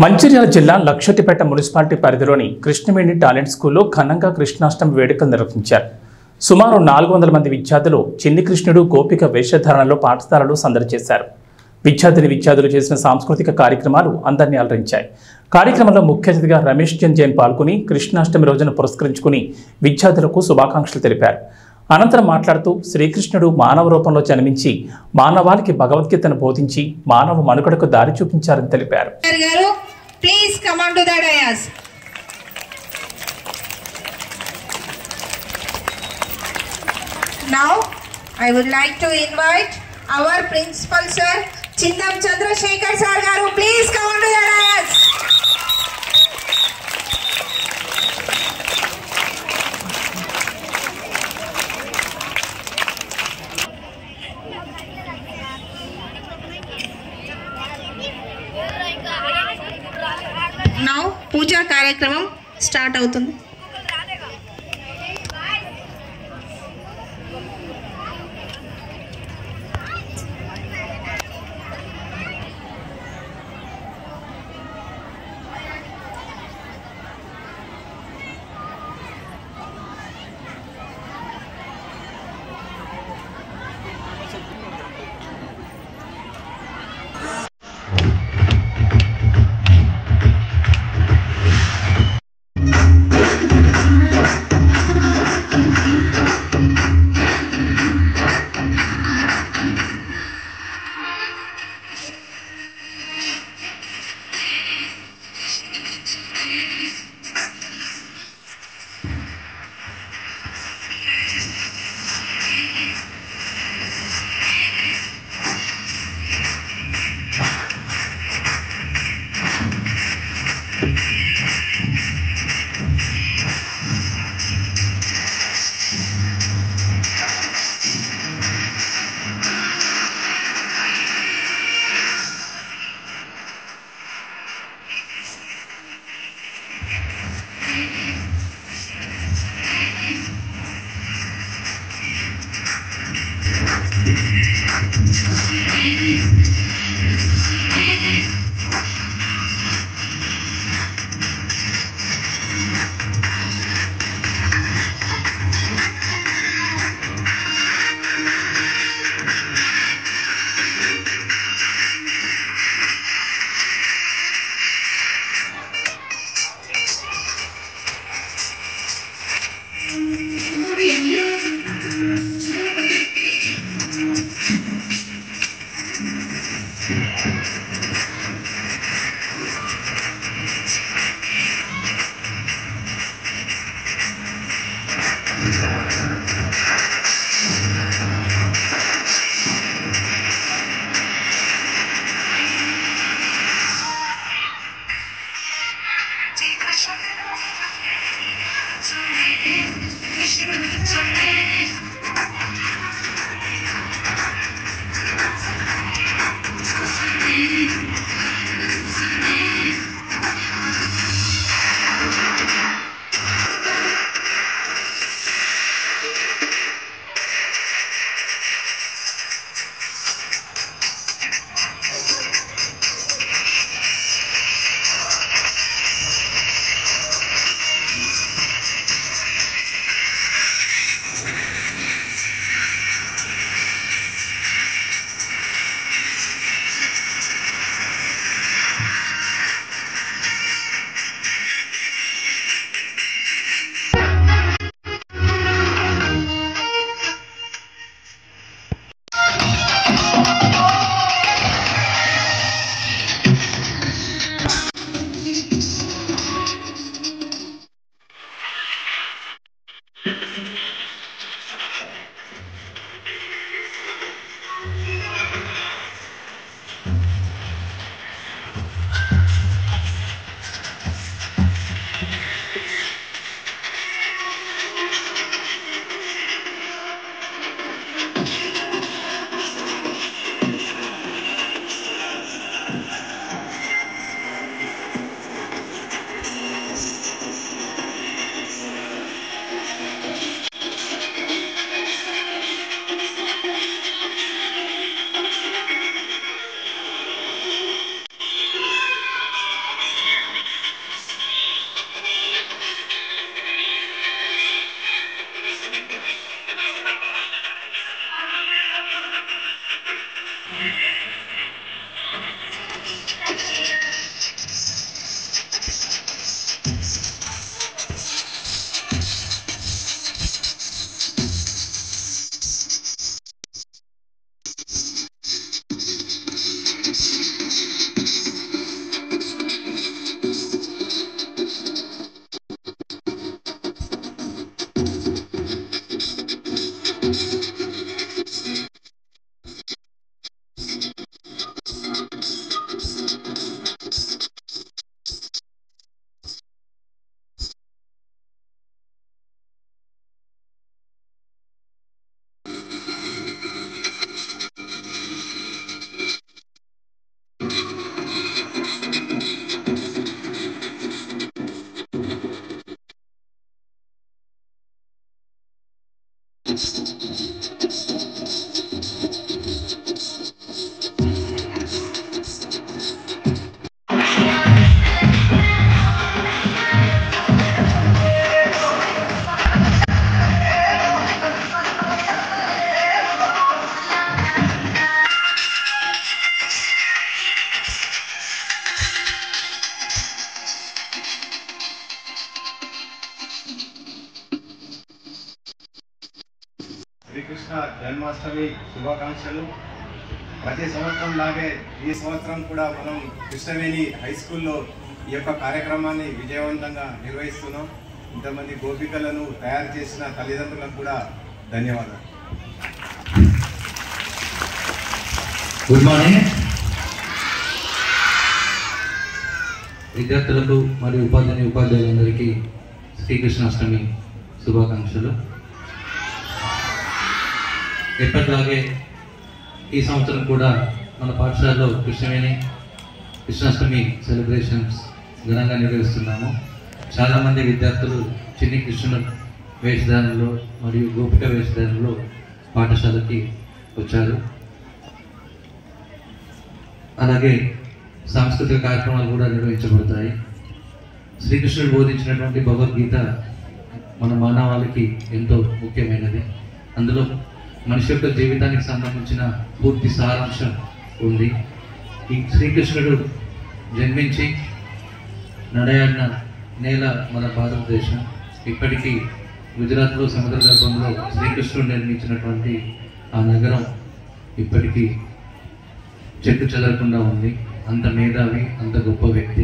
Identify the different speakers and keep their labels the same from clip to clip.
Speaker 1: మంచిర్యాల జిల్లా లక్షటిపేట మున్సిపాలిటీ పరిధిలోని కృష్ణవేణి టాలెంట్ స్కూల్లో ఘనంగా కృష్ణాష్టమి వేడుకలు నిర్వహించారు సుమారు నాలుగు వందల మంది విద్యార్థులు చిన్ని కృష్ణుడు గోపిక వేషధారణలో పాఠశాలలో సందడి చేశారు విద్యార్థిని విద్యార్థులు చేసిన సాంస్కృతిక కార్యక్రమాలు అందరినీ అలరించాయి కార్యక్రమంలో ముఖ్య అతిథిగా రమేష్ చంద్ జైన్ పాల్గొని కృష్ణాష్టమి రోజున పురస్కరించుకుని విద్యార్థులకు శుభాకాంక్షలు తెలిపారు అనంతరం మాట్లాడుతూ శ్రీకృష్ణుడు మానవ రూపంలో జన్మించి మానవాళికి భగవద్గీతను బోధించి మానవ మనుగడకు దారి చూపించారని తెలిపారు
Speaker 2: గారు please come on to the dais Now, I would like to invite our principal sir, Chindam Chandrasekhar sir garu. Please come on to the dais. Now, పూజా కార్యక్రమం స్టార్ట్ అవుతుంది
Speaker 3: శ్రీకృష్ణ జన్మాష్టమి శుభాకాంక్షలు ప్రతి సంవత్సరం లాగే ఈ సంవత్సరం కూడా మనం కృష్ణవేణి హై స్కూల్లో ఈ యొక్క కార్యక్రమాన్ని విజయవంతంగా నిర్వహిస్తున్నాం ఇంతమంది గోపికలను తయారు చేసిన తల్లిదండ్రులకు కూడా ధన్యవాదాలు
Speaker 4: గుడ్ మార్నింగ్ విద్యార్థులకు మరియు ఉపాధ్యాయుని ఉపాధ్యాయులందరికీ శ్రీకృష్ణాష్టమి శుభాకాంక్షలు ఎప్పటిలాగే ఈ సంవత్సరం కూడా మన పాఠశాలలో కృష్ణవేణి కృష్ణాష్టమి సెలబ్రేషన్స్ ఘనంగా నిర్వహిస్తున్నాము చాలామంది విద్యార్థులు చిన్ని కృష్ణుల వేషధారణలో మరియు గోపిక వేషధారణలో పాఠశాలకి వచ్చారు అలాగే సాంస్కృతిక కార్యక్రమాలు కూడా నిర్వహించబడతాయి శ్రీకృష్ణుడు బోధించినటువంటి భగవద్గీత మన మానవాళికి ఎంతో ముఖ్యమైనది అందులో మనిషి యొక్క జీవితానికి సంబంధించిన పూర్తి సారాంశం ఉంది ఈ శ్రీకృష్ణుడు జన్మించి నడయాడిన నేల మన భారతదేశం ఇప్పటికీ గుజరాత్లో సముద్ర గర్భంలో శ్రీకృష్ణుడు నిర్మించినటువంటి ఆ నగరం ఇప్పటికీ చెట్టు చెదరకుండా ఉంది అంత మేధావి అంత గొప్ప వ్యక్తి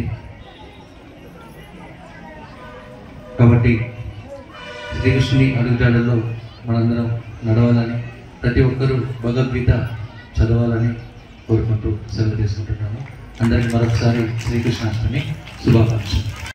Speaker 4: కాబట్టి శ్రీకృష్ణుని అడుగుజాడల్లో మనందరం నడవాలని ప్రతి ఒక్కరూ భగవద్గీత చదవాలని కోరుకుంటూ సెలవు తీసుకుంటున్నాను అందరికీ మరొకసారి శ్రీకృష్ణాష్టమి శుభాకాంక్షలు